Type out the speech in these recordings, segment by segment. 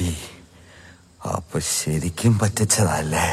അടി അപ്പൊ ശരിക്കും പറ്റിച്ചതല്ലേ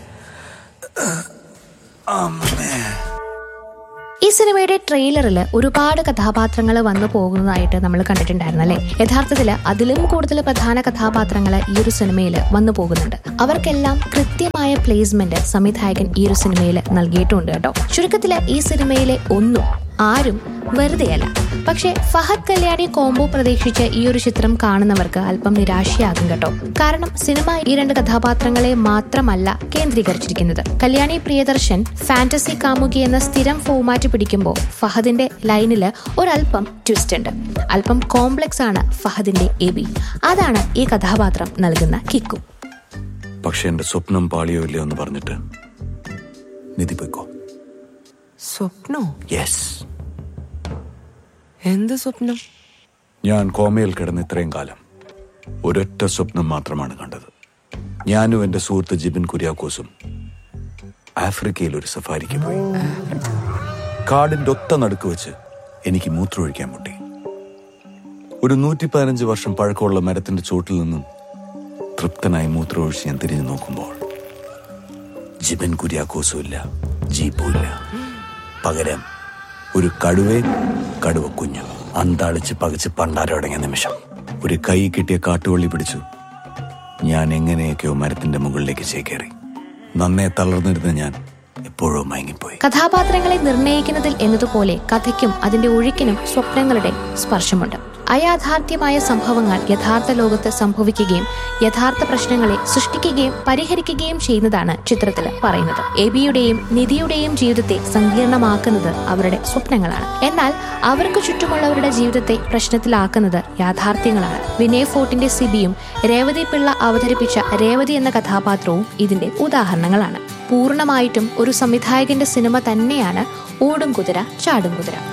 അമ്മേ ഈ സിനിമയുടെ ട്രെയിലറിൽ ഒരുപാട് കഥാപാത്രങ്ങൾ വന്നു പോകുന്നതായിട്ട് നമ്മൾ കണ്ടിട്ടുണ്ടായിരുന്നു അല്ലേ യഥാർത്ഥത്തിൽ അതിലും കൂടുതൽ പ്രധാന കഥാപാത്രങ്ങൾ ഈ ഒരു സിനിമയിൽ വന്നു പോകുന്നുണ്ട് അവർക്കെല്ലാം കൃത്യമായ പ്ലേസ്മെന്റ് സംവിധായകൻ ഈ ഒരു സിനിമയിൽ നൽകിയിട്ടുണ്ട് കേട്ടോ ചുരുക്കത്തിൽ ഈ സിനിമയിലെ ഒന്നും ആരും വെറുതെയല്ല പക്ഷേ ഫഹദ് കല്യാണി കോംബോ പ്രതീക്ഷിച്ച് ഈ ഒരു ചിത്രം കാണുന്നവർക്ക് അല്പം നിരാശയാകും കേട്ടോ കാരണം സിനിമ ഈ രണ്ട് കഥാപാത്രങ്ങളെ മാത്രമല്ല കേന്ദ്രീകരിച്ചിരിക്കുന്നത് കല്യാണി പ്രിയദർശൻ ഫാന്റസി കാമുകി എന്ന സ്ഥിരം ഫോമാറ്റ് പിടിക്കുമ്പോൾ ഫഹദിന്റെ ലൈനില് ഒരല്പം ട്വിസ്റ്റ് ഉണ്ട് അല്പം കോംപ്ലക്സ് ആണ് ഫഹദിന്റെ എബി അതാണ് ഈ കഥാപാത്രം നൽകുന്ന കിക്കും പക്ഷെ എന്റെ സ്വപ്നം പാളിയോ ഇല്ലയോ എന്ന് പറഞ്ഞിട്ട് നിധി പോയിക്കോ സ്വപ്നോ യെസ് എന്ത് സ്വപ്നം ഞാൻ കോമയിൽ കിടന്ന് ഇത്രയും കാലം ഒരൊറ്റ സ്വപ്നം മാത്രമാണ് കണ്ടത് ഞാനും എന്റെ സുഹൃത്ത് ജിബിൻ കുര്യാക്കോസും ആഫ്രിക്കയിൽ ഒരു സഫാരിക്ക് പോയി കാടിന്റെ ഒത്ത നടുക്ക് വെച്ച് എനിക്ക് മൂത്രമൊഴിക്കാൻ മുട്ടി ഒരു നൂറ്റി പതിനഞ്ച് വർഷം പഴക്കമുള്ള മരത്തിന്റെ ചോട്ടിൽ നിന്നും തൃപ്തനായി മൂത്രമൊഴിച്ച് ഞാൻ തിരിഞ്ഞു നോക്കുമ്പോൾ ജിബൻ കുര്യാക്കോസും ഇല്ല ജീപ്പും ഇല്ല പകരം ഒരു കടുവയും കടുവ കുഞ്ഞ് അന്താളിച്ച് പകച്ച് പണ്ടാരടങ്ങിയ നിമിഷം ഒരു കൈ കിട്ടിയ കാട്ടുവള്ളി പിടിച്ചു ഞാൻ എങ്ങനെയൊക്കെയോ മരത്തിന്റെ മുകളിലേക്ക് ചേക്കേറി നന്നേ തളർന്നിരുന്ന ഞാൻ എപ്പോഴോ മയങ്ങിപ്പോയി കഥാപാത്രങ്ങളെ നിർണ്ണയിക്കുന്നതിൽ എന്നതുപോലെ കഥയ്ക്കും അതിന്റെ ഒഴുക്കിനും സ്വപ്നങ്ങളുടെ സ്പർശമുണ്ട് അയാഥാർത്ഥ്യമായ സംഭവങ്ങൾ യഥാർത്ഥ ലോകത്ത് സംഭവിക്കുകയും യഥാർത്ഥ പ്രശ്നങ്ങളെ സൃഷ്ടിക്കുകയും പരിഹരിക്കുകയും ചെയ്യുന്നതാണ് ചിത്രത്തിൽ പറയുന്നത് എബിയുടെയും നിധിയുടെയും ജീവിതത്തെ സങ്കീർണമാക്കുന്നത് അവരുടെ സ്വപ്നങ്ങളാണ് എന്നാൽ അവർക്ക് ചുറ്റുമുള്ളവരുടെ ജീവിതത്തെ പ്രശ്നത്തിലാക്കുന്നത് യാഥാർത്ഥ്യങ്ങളാണ് വിനയ് ഫോർട്ടിന്റെ സിബിയും രേവതി പിള്ള അവതരിപ്പിച്ച രേവതി എന്ന കഥാപാത്രവും ഇതിന്റെ ഉദാഹരണങ്ങളാണ് പൂർണ്ണമായിട്ടും ഒരു സംവിധായകന്റെ സിനിമ തന്നെയാണ് ഓടും കുതിര ചാടും കുതിര